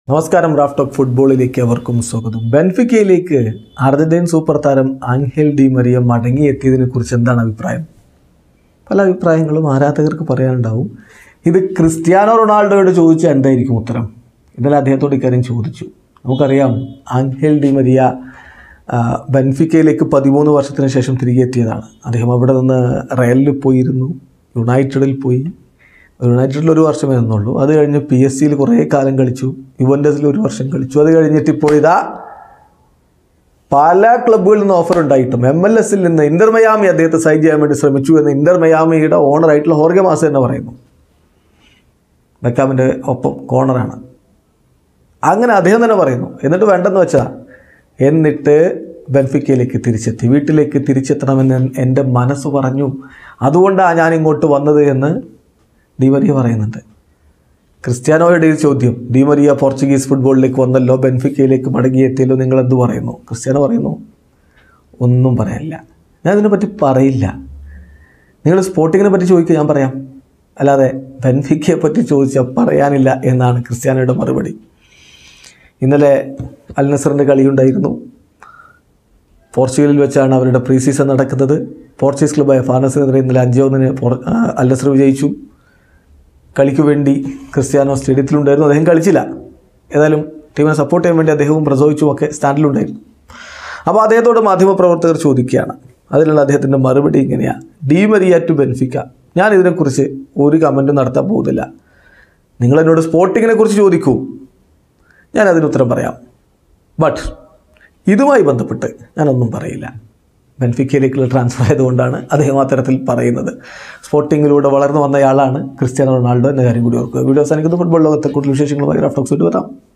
നമസ്കാരം Raf talk ഫുട്ബോളിലേക്ക് അവർക്കും സ്വാഗതം ബെൻഫിക്കയിലേക്ക് അർജന്റീൻ സൂപ്പർ താരം ആംഹേൽ ഡി മരിയ മടങ്ങിയെത്തിയതിനെ കുറിച്ച് എന്താണ് അഭിപ്രായം പല അഭിപ്രായങ്ങളും ആരാധകർക്ക് പറയാനുണ്ടാവും ഇത് ക്രിസ്ത്യാനോ റൊണാൾഡോയോട് ചോദിച്ചാൽ എന്തായിരിക്കും ഉത്തരം ഇന്നലെ അദ്ദേഹത്തോട് ഇക്കാര്യം ചോദിച്ചു നമുക്കറിയാം ആംഹേൽ ഡി മരിയ ആ, ബെൻഫിക്കയിലേക്ക് പതിമൂന്ന് വർഷത്തിന് ശേഷം തിരികെ എത്തിയതാണ് അദ്ദേഹം അവിടെ നിന്ന് റയലിൽ പോയിരുന്നു യുണൈറ്റഡിൽ പോയി യുണൈറ്റഡിൽ ഒരു വർഷമേ നിന്നുള്ളൂ അത് കഴിഞ്ഞ് പി എസ് സിയിൽ കുറേ കാലം കളിച്ചു യുവൻഡസിൽ ഒരു വർഷം കളിച്ചു അത് കഴിഞ്ഞിട്ട് ഇപ്പോൾ ഇതാ പല ക്ലബ്ബുകളിൽ നിന്ന് ഓഫർ ഉണ്ടായിട്ടും എം എൽ എസിൽ നിന്ന് ഇന്റർ മയാമി അദ്ദേഹത്തെ സൈൻ ചെയ്യാൻ വേണ്ടി ശ്രമിച്ചു എന്ന് ഇന്റർ മയാമിയുടെ ഓണറായിട്ടുള്ള ഹോർഗെ മാസ എന്ന് പറയുന്നു ബെക്കാമിൻ്റെ ഒപ്പം കോർണറാണ് അങ്ങനെ അദ്ദേഹം തന്നെ പറയുന്നു എന്നിട്ട് വേണ്ടെന്ന് വെച്ചാൽ എന്നിട്ട് ബെൻഫിക്കയിലേക്ക് തിരിച്ചെത്തി വീട്ടിലേക്ക് തിരിച്ചെത്തണമെന്ന് എൻ- എൻ്റെ മനസ്സ് പറഞ്ഞു അതുകൊണ്ടാണ് ഞാൻ ഇങ്ങോട്ട് വന്നത് എന്ന് ഡിമരിയ പറയുന്നുണ്ട് ക്രിസ്ത്യാനോയുടെ ഈ ചോദ്യം ഡിമരിയ പോർച്ചുഗീസ് ഫുട്ബോളിലേക്ക് വന്നല്ലോ ബെൻഫിക്കയിലേക്ക് മടങ്ങിയെത്തിയല്ലോ നിങ്ങൾ എന്ത് പറയുന്നു ക്രിസ്ത്യാനോ പറയുന്നു ഒന്നും പറയാനില്ല ഞാൻ ഇതിനെപ്പറ്റി പറയില്ല നിങ്ങൾ സ്പോർട്ടിങ്ങിനെ പറ്റി ചോദിക്കുക ഞാൻ പറയാം അല്ലാതെ ബെൻഫിക്കയെ പറ്റി ചോദിച്ചാൽ പറയാനില്ല എന്നാണ് ക്രിസ്ത്യാനോയുടെ മറുപടി ഇന്നലെ അൽ നസറിൻ്റെ കളിയുണ്ടായിരുന്നു പോർച്ചുഗലിൽ വെച്ചാണ് അവരുടെ പ്രീ സീസൺ നടക്കുന്നത് പോർച്ചുഗീസ് ക്ലബ്ബായ ഫാനസിനെതിരെ ഇന്നലെ അഞ്ചേ ഒന്നിന് പോർ- ആ, അൽ നസർ വിജയിച്ചു കളിക്ക് വേണ്ടി ക്രിസ്ത്യാനോ സ്റ്റേഡിയത്തിലുണ്ടായിരുന്നു അദ്ദേഹം കളിച്ചില്ല ഏതായാലും ടീമിനെ സപ്പോർട്ട് ചെയ്യാൻ വേണ്ടി അദ്ദേഹവും പ്രസവിച്ചും ഒക്കെ സ്റ്റാൻഡിലുണ്ടായിരുന്നു അപ്പോൾ അദ്ദേഹത്തോട് മാധ്യമപ്രവർത്തകർ ചോദിക്കുകയാണ് അതിനുള്ള അദ്ദേഹത്തിൻ്റെ മറുപടി ഇങ്ങനെയാണ് ഡി മരിയ ടു ബെൻഫിക്ക ഞാൻ ഇതിനെക്കുറിച്ച് ഒരു കമൻറ്റും നടത്താൻ പോകുന്നില്ല നിങ്ങൾ എന്നോട് സ്പോർട്ടിങ്ങിനെ കുറിച്ച് ചോദിക്കൂ ഞാൻ അതിന് ഉത്തരം പറയാം ബട്ട് ഇതുമായി ബന്ധപ്പെട്ട് ഞാനൊന്നും പറയില്ല ബെൻഫിക്കയിലേക്കുള്ള ട്രാൻസ്ഫർ ആയതുകൊണ്ടാണ് അദ്ദേഹം അത്തരത്തിൽ പറയുന്നത് സ്പോർട്ടിങ്ങിലൂടെ വളർന്നു വന്നയാളാണ് ക്രിസ്ത്യാനോ റൊണാൾഡോ എന്ന കാര്യം കൂടി ഓർക്കുക വീഡിയോ അവസാനിക്കുന്ന ഫുട്ബോൾ ലോകത്തെ കൂടുതൽ വിശേഷങ്ങളുമായി റഫ്റ്റോക്സ് വരാം